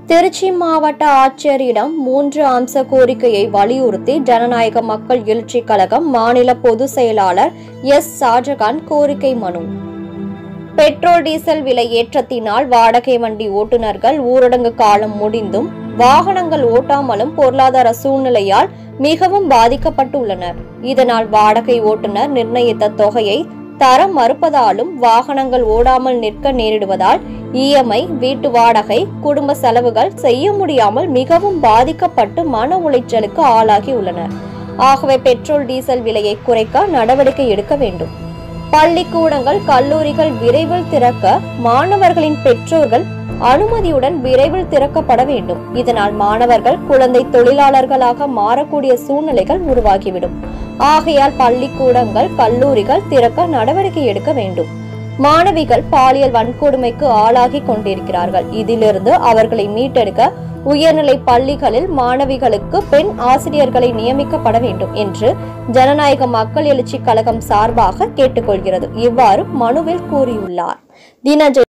திருச்சி மாவட்ட ஆட்சியரிடம் மூன்று அம்ச கோரிக்கையை வலியுறுத்தி ஜனநாயக மக்கள் எழுச்சி கழகம் மாநில பொதுச் செயலாளர் எஸ் ஷாஜகான் கோரிக்கை மனு பெட்ரோல் டீசல் விலை ஏற்றத்தினால் வாடகை வண்டி ஓட்டுநர்கள் ஊரடங்கு காலம் முடிந்தும் வாகனங்கள் ஓட்டாமலும் பொருளாதார சூழ்நிலையால் மிகவும் பாதிக்கப்பட்டுள்ளனர் இதனால் வாடகை ஓட்டுநர் நிர்ணயித்த தொகையை தர மறுப்பதாலும் வாகனங்கள் ஓடாமல் நிற்க நேரிடுவதால் இஎம்ஐ வீட்டு வாடகை குடும்ப செலவுகள் செய்ய முடியாமல் மிகவும் பாதிக்கப்பட்டு மன உளைச்சலுக்கு ஆளாகி உள்ளனர் ஆகவே பெட்ரோல் டீசல் விலையை குறைக்க நடவடிக்கை எடுக்க வேண்டும் பள்ளிக்கூடங்கள் கல்லூரிகள் விரைவில் திறக்க மாணவர்களின் பெற்றோர்கள் அனுமதியுடன் விரைவில் திறக்கப்பட வேண்டும் இதனால் மாணவர்கள் குழந்தை தொழிலாளர்களாக மாறக்கூடிய சூழ்நிலைகள் உருவாகிவிடும் ஆகையால் பள்ளிக்கூடங்கள் கல்லூரிகள் திறக்க நடவடிக்கை எடுக்க வேண்டும் மாணவிகள் பாலியல் வன்கொடுமைக்கு ஆளாகி கொண்டிருக்கிறார்கள் இதிலிருந்து அவர்களை மீட்டெடுக்க உயர்நிலை பள்ளிகளில் மாணவிகளுக்கு பெண் ஆசிரியர்களை நியமிக்கப்பட வேண்டும் என்று ஜனநாயக மக்கள் எழுச்சி கழகம் சார்பாக கேட்டுக்கொள்கிறது இவ்வாறு மனுவில் கூறியுள்ளார் தினஜ